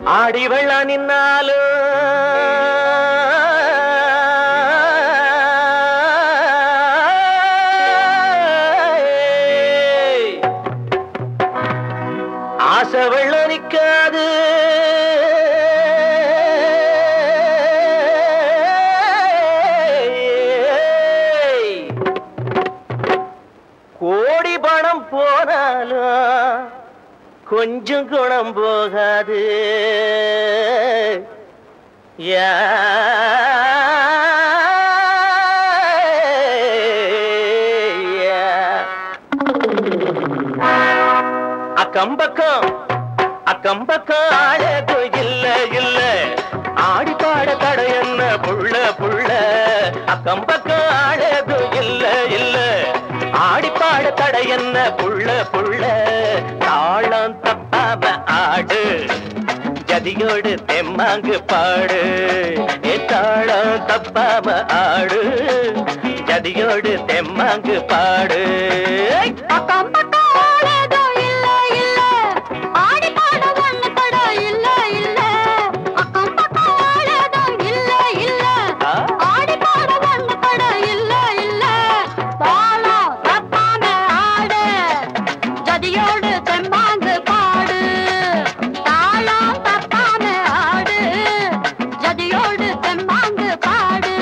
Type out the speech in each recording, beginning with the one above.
ஆடி வெள்ளா நின்னாலும் ஆசை வெள்ள நிக்காது கோடி பணம் போனாலும் கொஞ்சம் குணம் போகாது யா அக்கம் பக்கம் அக்கம் பக்கம் ஆழது இல்ல இல்ல ஆடி பாட தடை என்ன புள்ள புள்ள அக்கம் பக்கம் ஆழது இல்ல இல்ல ஆடி பாட தடை என்ன புள்ள புள்ள தாளம் தப்பாம ஆடு ஜதியோடு தெம்மாங்கு பாடு ஏ தாளம் தப்பாம ஆடு ஜதியோடு தெம்மாங்கு பாடு அக்கம் பக்கம் ஆளேதோ இல்ல இல்ல ஆடி பாட ஒண்ணு தட இல்ல இல்ல அக்கம் பக்கம் ஆளேதோ இல்ல இல்ல ஆ? ஆடி பாட ஒண்ணு தட இல்ல இல்ல தாளம் தப்பாம ஆடு ஜதியோடு தெம்மாங்கு பாடு தாளம் தப்பாம ஆடு ஜதியோடு தெம்மாங்கு பாடு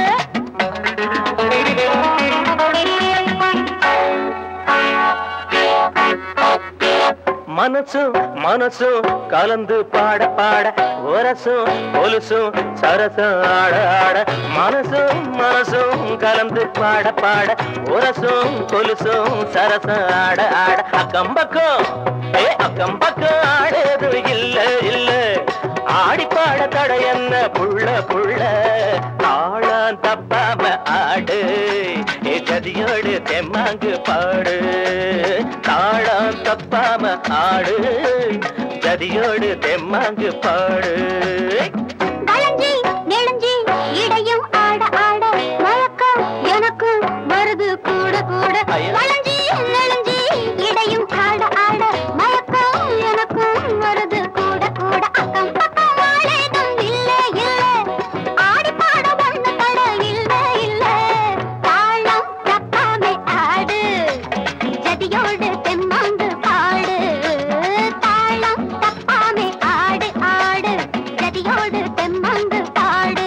மனசும் மனசும் கலந்து பாட பாட ஒரசும் கொலுசும் சரசும் ஆட ஆட மனசும் மனசும் கலந்து பாட பாட ஒரசும் கொலுசும் சரசும் ஆட ஆட அக்கம் பக்கம் ஏ அக்கம் பக்கம் ஆடுது இல்ல இல்ல ஆடி பாட தடை என்ன புள்ள புள்ள தாளம் தப்பாம ஆடு ஏ ஜதியோடு தெம்மாங்கு பாடு தாளம் தப்பாம ஆடு ஜதியோடு தெம்மாங்கு பாடு வளைஞ்சி நெளிஞ்சி இடையும் ஆட ஆட மயக்கம் எனக்கு வருது கூட கூட ஐயா. வளைஞ்சி நெளிஞ்சி இடையும் ஆட ஆட மயக்கம் எனக்கு வருது கூட கூட அக்கம் பக்கம் வாழேதும் இல்ல இல்ல ஆடி பாட ஒண்ணு தட இல்ல இல்ல தாளம் தப்பாமை ஆடு ஜதியோடு தெம்மாங்கு பாடு தாளம் தப்பாமை ஆடு ஆடு ஜதியோடு தெம்மாங்கு பாடு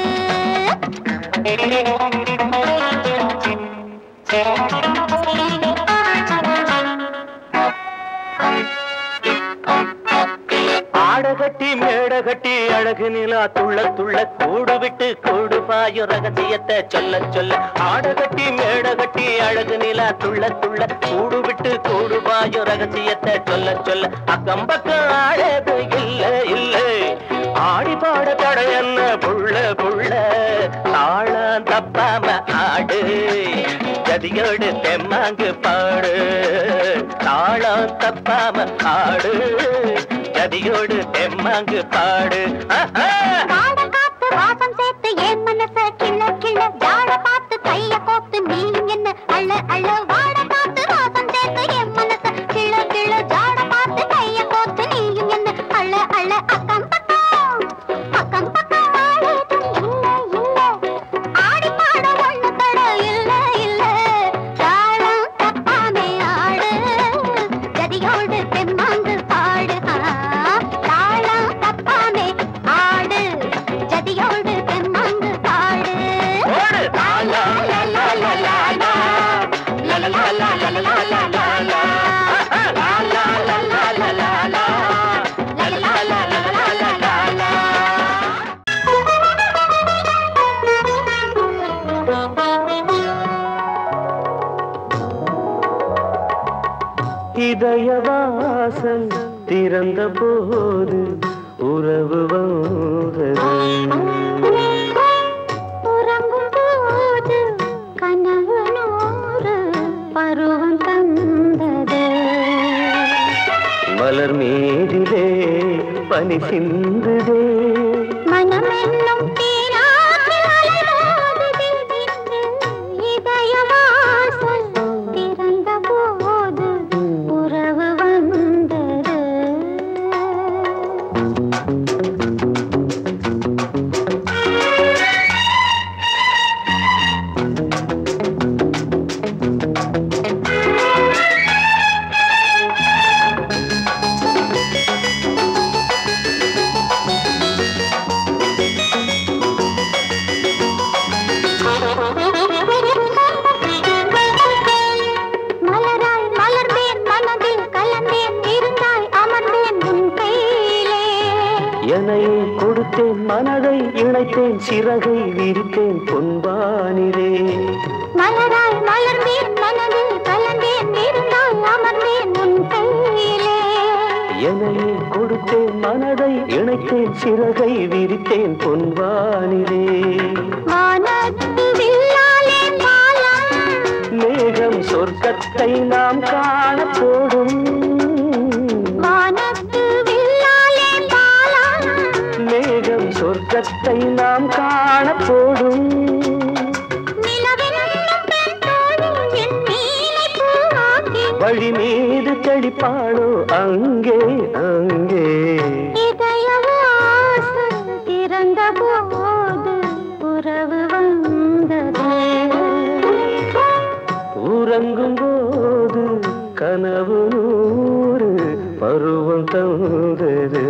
ஆட கட்டி மேட கட்டி அழகு நிலா துள்ள துள்ள கூடு விட்டு கூடு பாயும் ரகசியத்தை சொல்ல சொல்ல ஆட கட்டி மேட கட்டி அழகு நிலா துள்ள துள்ள கூடு விட்டு கூடு பாயும் ரகசியத்தை சொல்ல சொல்ல அக்கம் பக்கம் ஆடது இல்ல இல்ல ஆடி பாட தடை என்ன புள்ள புள்ள தாளம் தப்பாம ஆடு ஜதியோடு தெம்மாங்கு பாடு தாளம் தப்பாம ஆடு ஜதியோடு தெம்மாங்கு பாடு ஆஹா! வாட காத்து வாசம் சேர்த்து என் மனச கிள்ள கிள்ள ஜாட பார்த்து கைய கோத்து நீயும் என்ன அள்ள அள்ள வாட காத்து வாசம் சேர்த்து என் மனச கிள்ள கிள்ள ஜாட பார்த்து கைய கோத்து நீயும் என்ன அள்ள அள்ள அக்கம் பக்கம் அக்கம் பக்கம் வாழேதும் இல்ல இல்ல ஆடி பாட ஒண்ணு தட இல்ல இல்ல தாளம் தப்பாமே ஆடு ஜதியோடு தெம்மாங்கு பாடு ஆ, தாளம் தப்பாமே ஆடு ஜதியோடு தெம்மாங்கு பாடு ஓடு! லா, லா, லா, லா, லா, லா, லா. லா, லா, லா, லா, லா, லா, லா, லா, லா. லா, லா, லா, லா, லா, லா, லா. லா, லா, லா, லா, லா, லா, லா, லா. இதயவாசல் திறந்த போது உறவு வந்தது உறங்கும் போது கனவு நூறு பருவம் தந்தது மலர் மீதிலே பனி சிந்துதே மனம் என்னும் தீராற்றில் அலைமோதுதே நின்று இதயவாசல் திறந்த போது உறவு வந்தது எனையே கொடுத்தேன் மனதை இணைத்தேன் சிறகை விரித்தேன் பொன்பானிலே மலராய் மலர்ந்தேன் மனதில் கலந்தேன் இருந்தால் அமர்ந்தேன் உன் கையிலே எனையே கொடுத்தேன் மனதை இணைத்தேன் சிறகை விரித்தேன் பொன்வானிலே வானத்து வில்லாலே பாலம் மேகம் சொர்க்கத்தை நாம் காணப்போடும் வானத்து வில்லாலே பாலம் மேகம் சொர்க்கத்தை நாம் காணப்போடும் நிலவென்னும் பெண் தோழி என் நீலை பூவாக்கி வழி மீது தெளிப்பாளோ அங்கே அங்கே இதயவாசல் திறந்த போது உறவு வந்தது உறங்கும் போது கனவு நூறு பருவம் தந்தது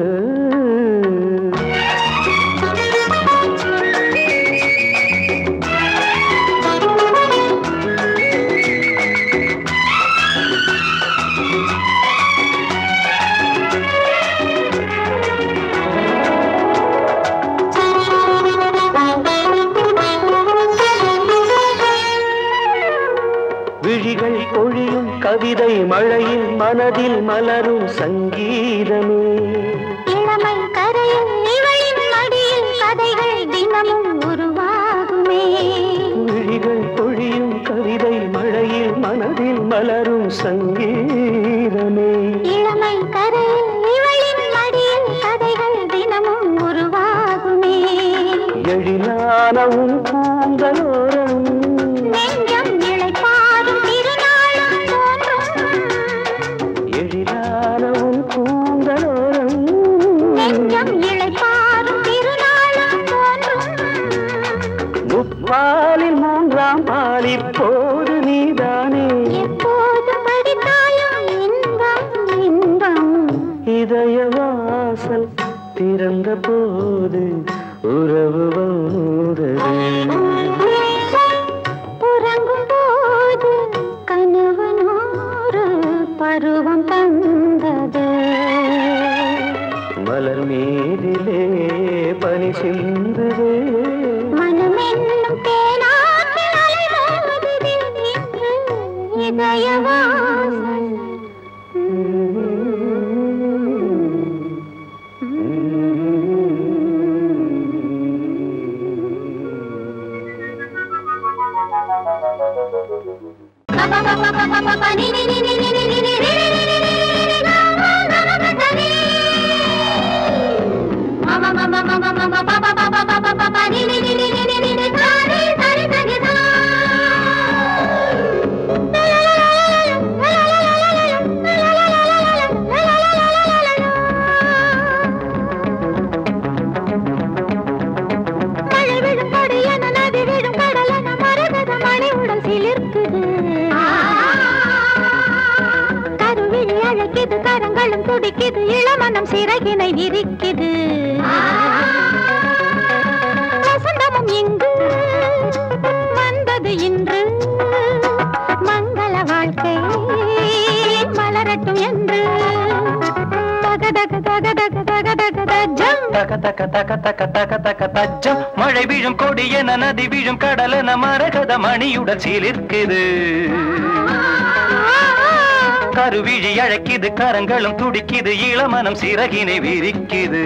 விழிகள் பொழியும் கவிதை மழையில் மனதில் மலரும் சங்கீதமே இளமை கரையில் இவளின் மடியில் கதைகள் தினமும் உருவாகுமே விழிகள் பொழியும் கவிதை மழையில் மனதில் மலரும் சங்கீதமே இளமை கரையில் இவளின் மடியில் கதைகள் தினமும் உருவாகுமே எழிலான உன் கூந்தலோரம் நெஞ்சம் இளைப்பாறும் திருநாளும் தோன்றும் எழிலான உன் கூந்தலோரம் நெஞ்சம் இளைப்பாறும் திருநாளும் தோன்றும் முப்பாலில் மூன்றாம் பால் இப்போது நீதானே எப்போது படித்தாலும் இன்பம் இன்பம் இதய வாசல் திறந்த போது உறவு வந்தது உறங்கும் போது கனவு நூறு பருவம் தந்தது மலர் மீதிலே பனி சிந்துதே மனமென்னும் தேனாற்றில் அலைமோதுதே இன்று இதயவாசல் மழை விழும் கொடியன நதி விழும் கடலன மரகத மணி உடல் சிலிர்க்குது கருவிழி அழைக்குது கரங்களும் துடிக்குது இளமனம் சிறகினை விரிக்குது வசந்தமும் இங்கு வந்தது இன்று மங்கள வாழ்க்கை மலரட்டும் என்று தகதக தகதக தகதக தஜம் தக தக தக தக தக தக தஜ்ஜம் மழை வீழும் கொடி என நதி வீழும் கடல் என மரகத மணியுடன் சீலிருக்குது கருவிழி அழைக்குது கரங்களும் துடிக்குது இளமனம் சிறகினை விரிக்குது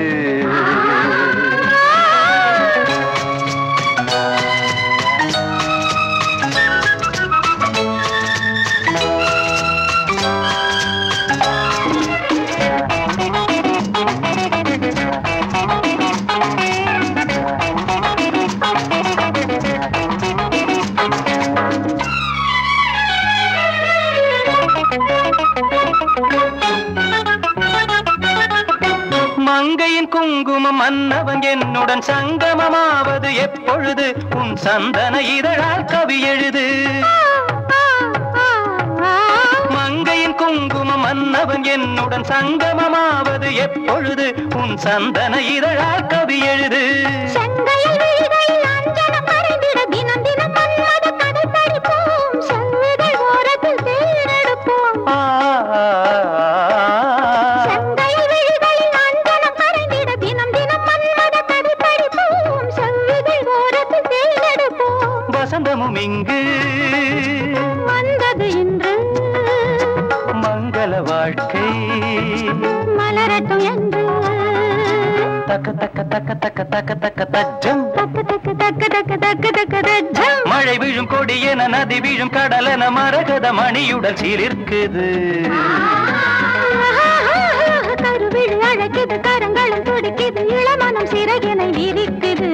மங்கையின் குங்குமம் மன்னவன் என்னுடன் சங்கமமாவது எப்பொழுது உன் சந்தன இதழால் கவி எழுது மங்கையின் குங்குமம் மன்னவன் என்னுடன் சங்கமமாவது எப்பொழுது உன் சந்தன இதழால் கவி எழுது செங்கையில் விழிகளில் அஞ்சனம் மறைந்திட தினம் தினம் மன்மத கதை படிப்போம் செவ்விதழ் ஓரத்தில் தேரெடுப்போம் ஆ, ஆ, ஆ, ஆ. செங்கையில் விழிகளில் அஞ்சனம் மறைந்திட தக்க தக்க தக்க தக்க தக்க தக்க தஜம் தக்கு தக்கு தக்கு தக்கு தக்கு தக்கு தஜம் மழை விழும் கொடி என நதி விழும் கடல் என மரகத மணியுடன் சீலிருக்குது கருவிழி அழைக்குது கரங்களும் துடிக்குது இளமனம் சிறகினை விரிக்குது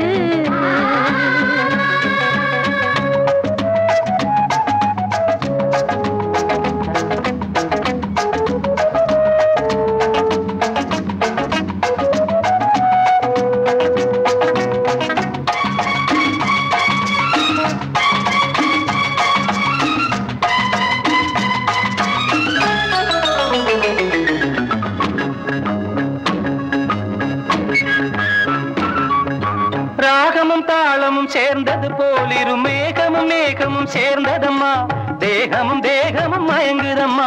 ராகமும் தாளமும் சேர்ந்தது போலிரு மேகமும் மேகமும் சேர்ந்ததம்மா தேகமும் தேகமும் மயங்குதம்மா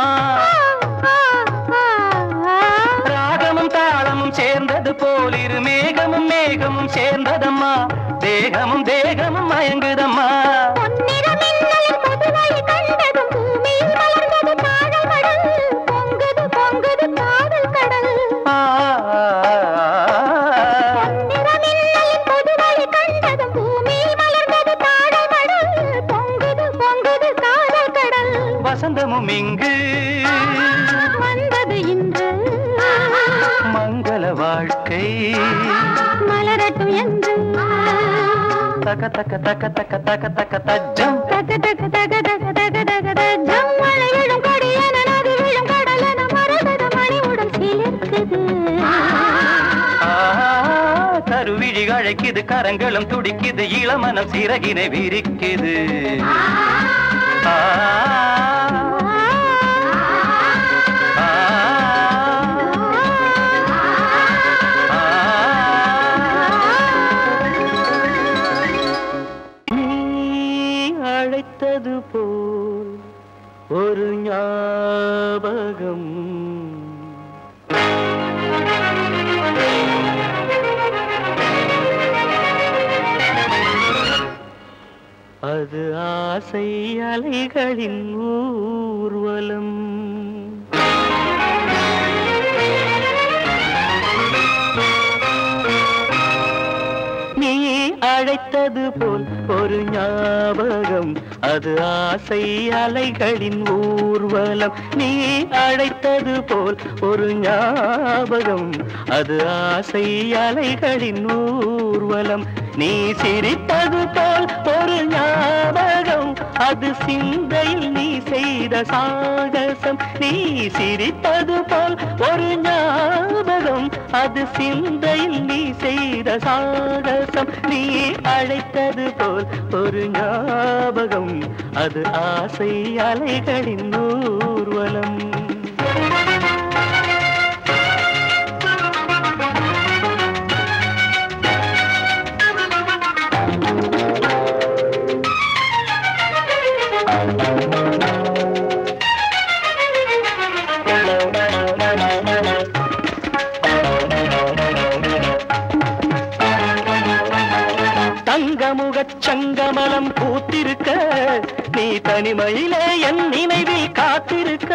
ராகமும் தாளமும் சேர்ந்தது போலிரு மேகமும் மேகமும் சேர்ந்ததம்மா தேகமும் தேகமும் மயங்குதம்மா பொன்னிற மின்னலின் புதுவழி கண்டதும் பூமியில் மலர்ந்தது காதல் கடல் பொங்குது பொங்குது காதல் கடல் ஆ, பொன்னிற மின்னலின் புதுவழி கண்டதும் பூமியில் மலர்ந்தது காதல் கடல் பொங்குது பொங்குது காதல் கடல் வசந்தமும் இங்கு வந்தது இன்று மங்கள வாழ்க்கை மலரட்டும் என்று தக்க தக்க தக்க தக்க தக்க தக்க தஜம் தக தக தக தக தக தக தஜம் மழை விழும் கொடி என நதி விழும் கடல் என மரகத மணியுடன் சிலிர்க்குது ஆ, கருவிழி அழைக்குது கரங்களும் துடிக்குது இளமனம் சிறகினை விரிக்குது ஆ, ஆ, நீ அழைத்தது போல் ஒரு ஞாபகம் அது ஆசை அலைகளின் ஊர்வலம் நீ அழைத்தது போல் ஒரு ஞாபகம் அது ஆசை அலைகளின் ஊர்வலம் நீ அழைத்தது போல் ஒரு ஞாபகம் அது ஆசை அலைகளின் ஊர்வலம் நீ சிரித்தது போல் ஒரு ஞாபகம் அது சிந்தையில் நீ செய்த சாகசம் நீ சிரித்தது போல் ஒரு ஞாபகம் அது சிந்தையில் நீ செய்த சாகசம் நீ அழைத்தது போல் ஒரு ஞாபகம் அது ஆசை அலைகளின் ஊர்வலம் தங்கமுகச் சங்கமலம் பூத்திருக்க நீ தனிமையிலே என் நினைவில் காத்திருக்க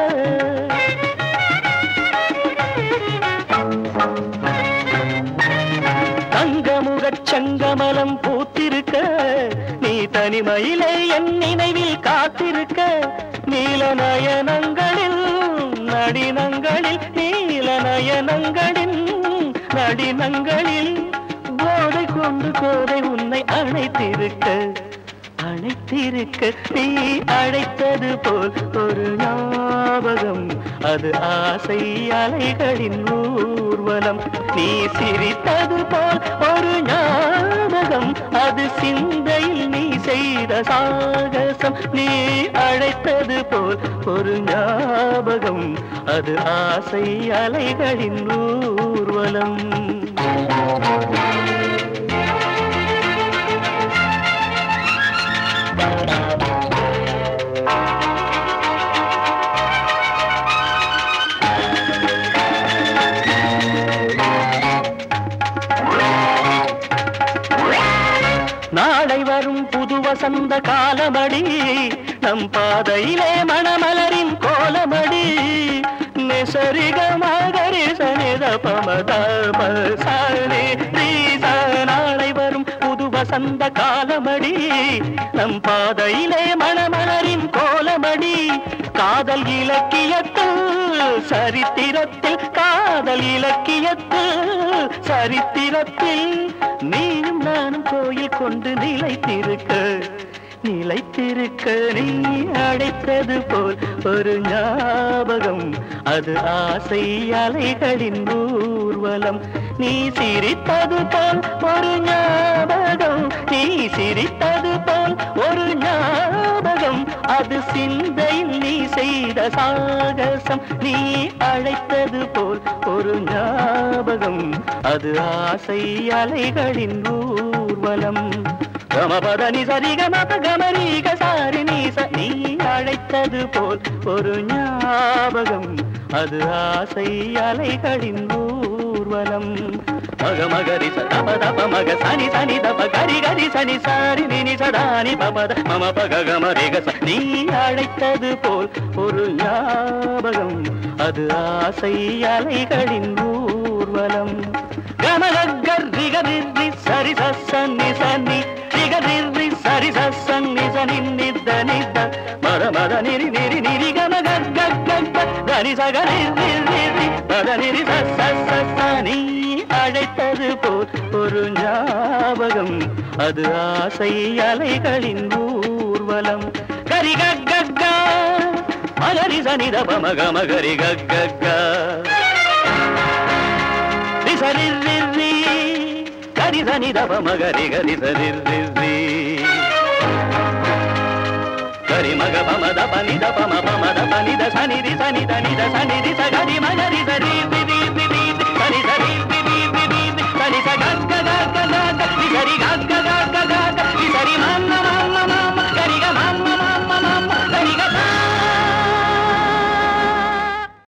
தங்கமுகச் சங்கமலம் பூத்திருக்க நீ தனிமையிலே என் நினைவில் காத்திருக்க நீல நயனங்களில் நடினங்களில் நீல நயனங்களின் நடினங்களில் போதை கொண்டு கோதை உன்னை அழைத்திருக்க அழைத்திருக்க நீ அழைத்தது போல் ஒரு ஞாபகம் அது ஆசை அலைகளின் ஊர்வலம் நீ சிரித்தது போல் ஒரு ஞாபகம் அது சிந்தையில் நீ செய்த சாகசம் நீ அழைத்தது போல் ஒரு ஞாபகம் அது ஆசை அலைகளின் ஊர்வலம் நாளை வரும் புது வசந்த காலமடி நம் பாதையிலே மணமலரின் கோலமடி சரிக மகரி சனித பமத சனி ரீச நாளை வரும் புது வசந்த காலமடி நம் பாதையிலே மணமலரின் கோலமடி காதல் இலக்கியத்தில் சரித்திரத்தில் காதல் இலக்கியத்தில் சரித்திரத்தில் நீயும் நானும் கோயில் கொண்டு நிலைத்திருக்க நிலைத்திருக்க நீ அடைத்தது போல் ஒரு ஞாபகம் அது ஆசை அலைகளின் ஊர்வலம் நீ சிரித்தது போல் ஒரு ஞாபகம் நீ சிரித்தது போல் ஒரு ஞாபகம் அது சிந்தையில் நீ செய்த சாகசம் நீ அழைத்தது போல் ஒரு ஞாபகம் அது ஆசை அலைகளின் ஊர்வலம் கமபதனி சரி கமப கமரீக சாரி நீச நீ அழைத்தது போல் ஒரு ஞாபகம் அது ஆசை அலைகளின் ஊர்வலம் மக மகரி தப தப மக சனி சனி தப கரி கரி சனி சாரி நினி சதானி பபத மம பக கமரிக ச நீ அழைத்தது போல் ஒரு ஞாபகம் அது ஆசை அலைகளின் ஊர்வலம் கமலகர்ரிகரிர்ரி சரி சன்னி சன்னி ரிகரிர்ரி சரி சன்னி சனி நித்த நித்த மத மத நிரி நிரி நிரி கம கக்க தனி சகரிர்ரி மத நிரி சனி அழைத்தது போல் ஒரு ஞாபகம் அது ஆசை அலைகளின் ஊர்வலம் கரி கக்க மகரி சனித பமக மகரி கக்க ரிசரிர்ரி கரி சனி தப மகரி கரி சரிர்ரி கரி மக பம தப நித பம பம தப நித சனி ரி சனி த நித சனி ரி ச கரி மக